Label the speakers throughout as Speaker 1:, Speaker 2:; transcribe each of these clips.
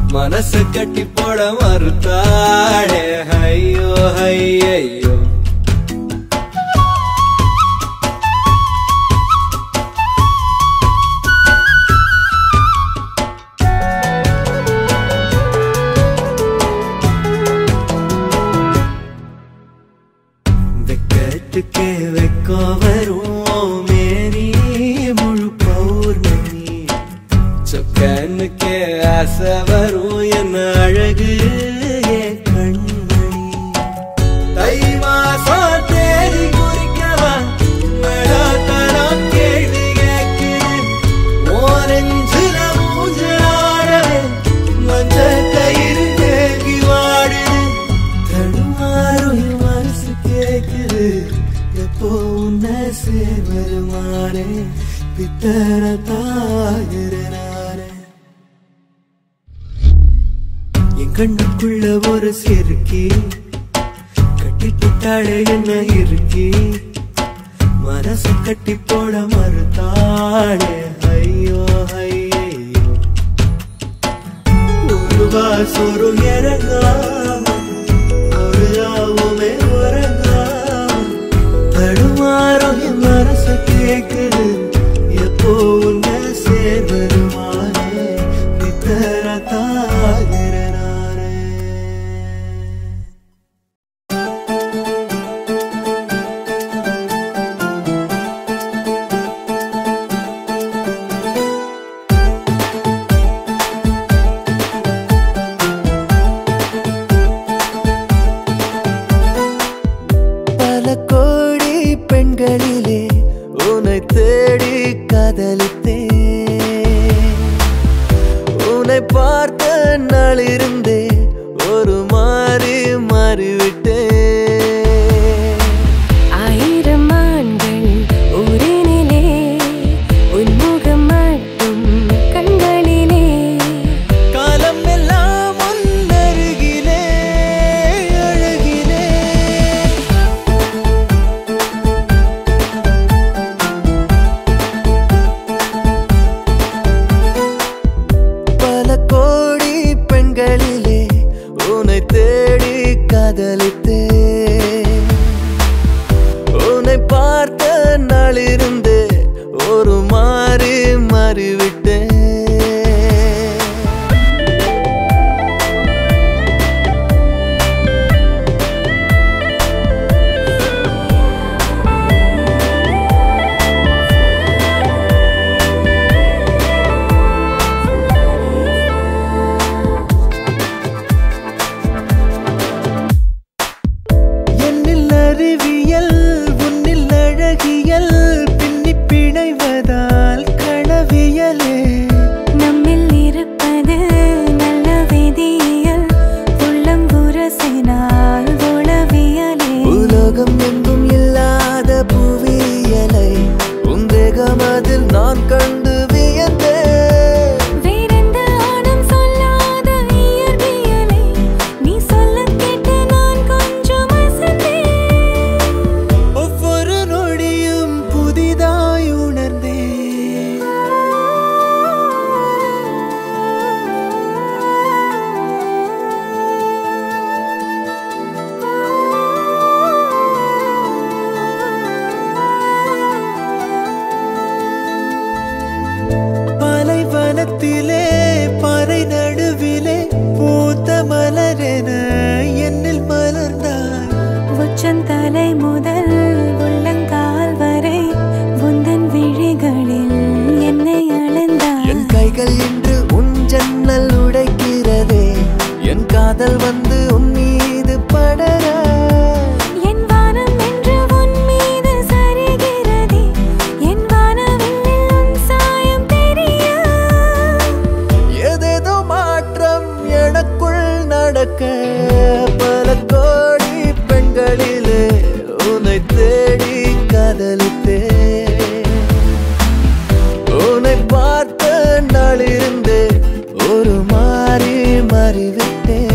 Speaker 1: மனச கட்டி போட மறுத்தாளே ஐயோ ஐயோ வெக்கத்துக்கே வெக்கோ வரும் மேரி முழு பௌர்ணமி சொக்கனுக்கே ஆசை வரும் என்ன அழகு என் கண்மணி தை மாசம் தேடி குறிக்கவா தரம் கேள்வி கேட்குது ஓரஞ்சுல மூஞ்சாடவே மஞ்ச கயிறு தேங்கி வாடுது தடுமாறும் என் மனசு கேக்குது எப்போ உன்னை சேர்வருமானே பித்தர தாகிறனானே என் கண்ணுக்குள்ள ஒரு செருக்கி கட்டி புட்டாளே என்ன இருக்கி மனசு கட்டி போட மறுத்தாளே ஐயோ ஐயோ ஒரு வாசொரு இறங்காம ஒரு யாவுமே உறங்காம தடுமாறும் என் மனசு கேக்குது எப்போ உன்னை சேர்வருமானே பித்தர தாகிறனானே
Speaker 2: பல கோடி பெண்களிலே உன்னை தேடி காதலித்தேன் உன்னை பார்த்த நாளிருந்தே ஒரு மாறி மாறிவிட்டேன்
Speaker 3: ஆயிரம் ஆண்கள் ஊரினிலே உன்முகம் மட்டும் கண்களிலே
Speaker 2: காலம் எல்லாம் முன்னருகிலே அழகிலே பல கோடி பெண்களிலே உன்னை தேடி காதலித்தேன் உன்னை பார்த்த நாளிருந்து ஒரு மாறி மாறிவிட்டேன் என்னில் அறிவியல் உன்னில் அழகியல் பின்னி பிணைவதால் களவியலே
Speaker 3: நம்மில் இருப்பது நல்ல விதியியல் உள்ளம் உரசினால் உளவியலே
Speaker 2: உலகம் எங்கும் இல்லாத புவியலை உந்தேகம் அதில் நான் கண்டு வியந்தேன்
Speaker 3: வேறெந்த ஆணும் சொல்லாத இயற்பியலை நீ சொல்லக் கேட்டு நான் கொஞ்சம் அசந்தேன்
Speaker 2: ஒவ்வொரு நொடியும் புதிதாய் உணர்ந்தேன் பாலைவனத்திலே பாறை நடுவிலே பூத்த மலரென என்னில் மலர்ந்தாய்
Speaker 3: உச்சந்தலை முதல் உள்ளங்கால் வரை உந்தன் விழிகளில் என்னை அளந்தாய்
Speaker 2: என் கைகள் இன்று உன் ஜன்னல் உடைக்கிறதே என் காதல் வந்து உன் மீது படர
Speaker 3: என் வானம் என்று உன் மீது சரிகிறதே என் வானவில்லில் உன் சாயம் தெரிய
Speaker 2: ஏதேதோ மாற்றம் எனக்குள் நடக்க பல கோடி பெண்களிலே உன்னை தேடி காதலித்தேன் உன்னை பார்த்த நாளிருந்தே ஒரு மாறி மாறிவிட்டேன்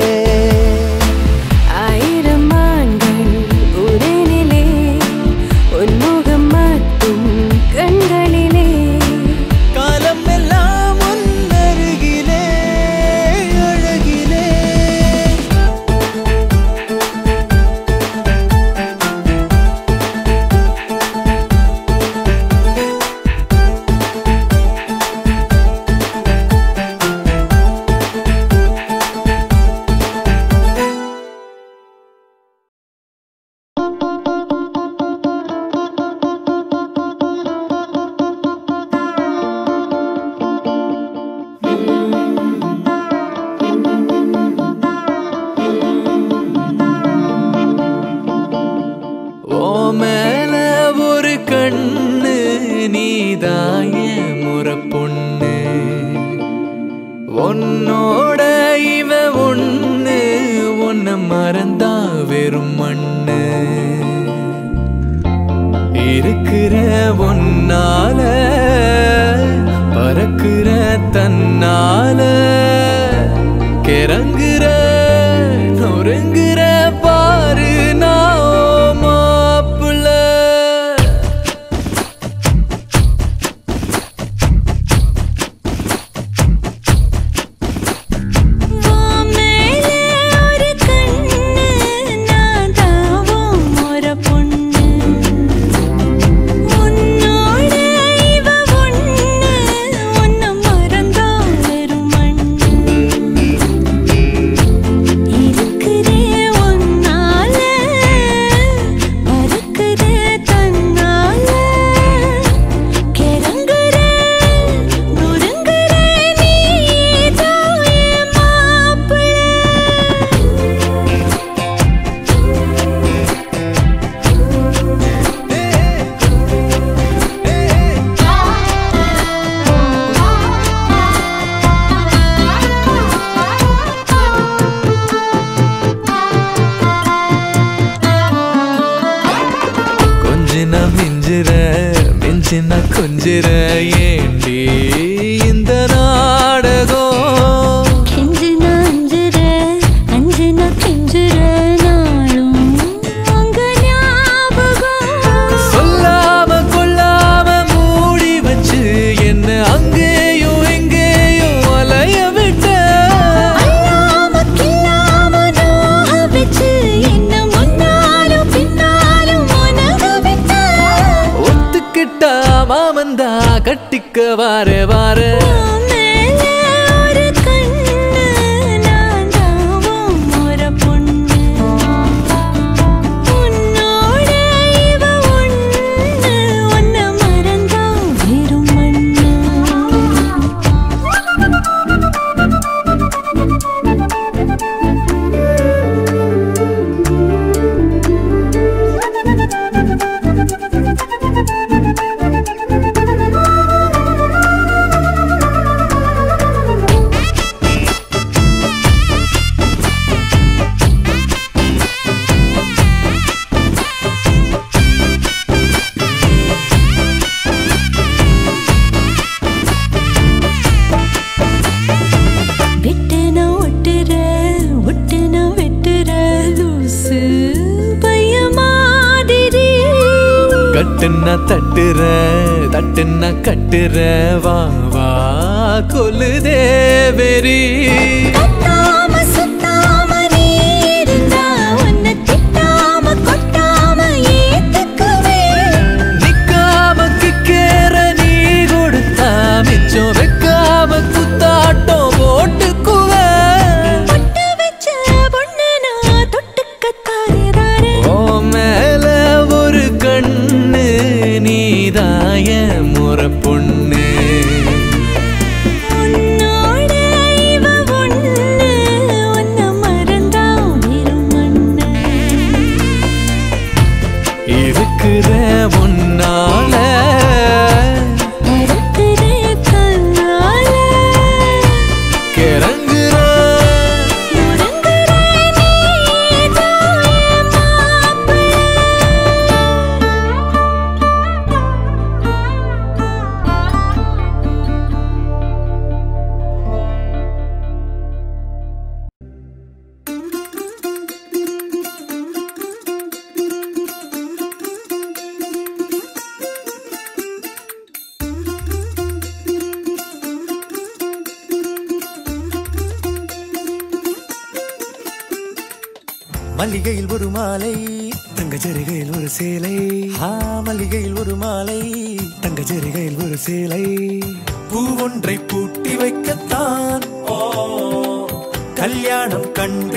Speaker 3: ஆயிரம் ஆண்கள் உடனிலே உன்முகம் மட்டும் கண்களிலே
Speaker 2: காலம் எல்லாம் முன்னருகிலே உன்னோட இவ ஒண்ணு உன்னை மறந்தா வெறும் மண்ணு இருக்கிற ஒன்னால பறக்கிற தன்னால கிறங்குற நொறுங்குற பாரு நான் மாப்பிள்ள
Speaker 3: உன் மேலே ஒரு கண்ணு நான் தாவும் ஒரு பொண்ணு உன்னோட இவ ஒண்ணு உன்னை மறந்தா வெறும் மண்ணு இருக்குதே உன்னால மறக்குதே தன்னால கிறங்குற நொறுங்குற நீதான் என் மாப்பிள்ளை
Speaker 2: கொஞ்சின மிஞ்சிற மிஞ்சின கொஞ்சிற ஏண்டி இந்த நாடகம்
Speaker 3: கெஞ்சின அஞ்சுற அஞ்சின கெஞ்சுற நாளும் உங்க ஞாபகம்
Speaker 2: சொல்லாம கொள்ளாம மூடி வச்சு என்ன அங்கேயும் எங்கேயும் அலைய விட்ட
Speaker 3: அல்லாம கில்லாம நோக வச்சு என்ன முன்னாலும் பின்னாலும் உனக விட்ட
Speaker 2: ஒத்துக்கிட்டா மாமந்தா கட்டிக்க வார வார
Speaker 3: உன் மேலே ஒரு கண்ணு நான் தாவும் ஒரு பொண்ணு உன்னோட இவ ஒண்ணு உன்னை மறந்தா வெறும் மண்ணு விட்டு நான் ஒட்டுற ஒட்டு நான் வெட்டுற லூசு பைய மாதிரி
Speaker 2: கட்டுன்னா தட்டுற தட்டுன்னா கட்டுற வா வா கொல்லுதே வெறி
Speaker 3: கத்தாம சுத்தாம நீ இருந்தா உன்னை திட்டாம கொட்டாம ஏத்துக்குவேன்
Speaker 2: நிக்காம கிக்கேற நீ கொடுத்தா மிச்சம் வைக்காம குத்தாட்டம் போட்டுக்குவேன்
Speaker 3: பொட்டு வச்ச பொண்ணு நான் தொட்டுக்க தாரே
Speaker 2: ஓ மேல ஒரு கண்ணு நீதாய முறை பொண்ணு
Speaker 3: உன்னோட இவ ஒண்ணு உன்னை மறந்தா வெறும் மண்ணு
Speaker 2: இருக்கிற உன்னால
Speaker 3: மறக்குதே கண்ணால
Speaker 2: கிறங்குற
Speaker 3: முடங்குற நீதான் என் மாப்பிள்ளை
Speaker 1: மல்லிகையில் ஒரு மாலை தங்க ஜரிகையில் ஒரு சேலை ஆ மல்லிகையில் ஒரு மாலை தங்க ஜரிகையில் ஒரு சேலை பூ ஒன்றை பூட்டி வைக்கத்தான் ஓ கல்யாணம் கண்டு